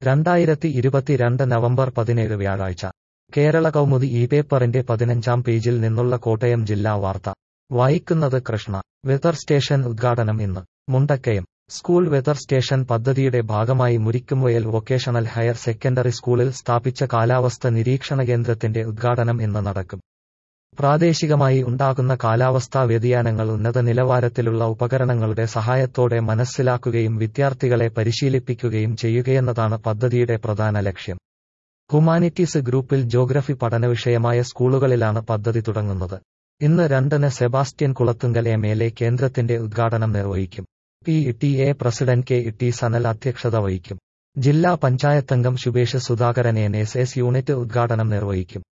രണ്ടായിരത്തി ഇരുപത്തിരണ്ട് നവംബർ പതിനേഴ് വ്യാഴാഴ്ച കേരള കൗമുദി ഈ പേപ്പറിന്റെ പതിനഞ്ചാം പേജിൽ നിന്നുള്ള കോട്ടയം ജില്ലാ വാർത്ത വായിക്കുന്നത് കൃഷ്ണ വെതർ സ്റ്റേഷൻ ഉദ്ഘാടനം ഇന്ന് മുണ്ടക്കയം സ്കൂൾ വെതർ സ്റ്റേഷൻ പദ്ധതിയുടെ ഭാഗമായി മുരിക്കുംവയൽ വൊക്കേഷണൽ ഹയർ സെക്കൻഡറി സ്കൂളിൽ സ്ഥാപിച്ച കാലാവസ്ഥ നിരീക്ഷണ കേന്ദ്രത്തിന്റെ ഉദ്ഘാടനം ഇന്ന് നടക്കും പ്രാദേശികമായി ഉണ്ടാകുന്ന കാലാവസ്ഥാ വ്യതിയാനങ്ങൾ ഉന്നത നിലവാരത്തിലുള്ള ഉപകരണങ്ങളുടെ സഹായത്തോടെ മനസ്സിലാക്കുകയും വിദ്യാർത്ഥികളെ പരിശീലിപ്പിക്കുകയും ചെയ്യുകയെന്നതാണ് പദ്ധതിയുടെ പ്രധാന ലക്ഷ്യം ഹ്യൂമാനിറ്റീസ് ഗ്രൂപ്പിൽ ജോഗ്രഫി പഠനവിഷയമായ സ്കൂളുകളിലാണ് പദ്ധതി തുടങ്ങുന്നത് ഇന്ന് രണ്ടിന് Sebastian Kulathunkal M L A കേന്ദ്രത്തിന്റെ ഉദ്ഘാടനം നിർവഹിക്കും P T A president K T Sanal അധ്യക്ഷത വഹിക്കും ജില്ലാ പഞ്ചായത്തംഗം Shubhesh Sudhakaran N S S unit ഉദ്ഘാടനം നിർവഹിക്കും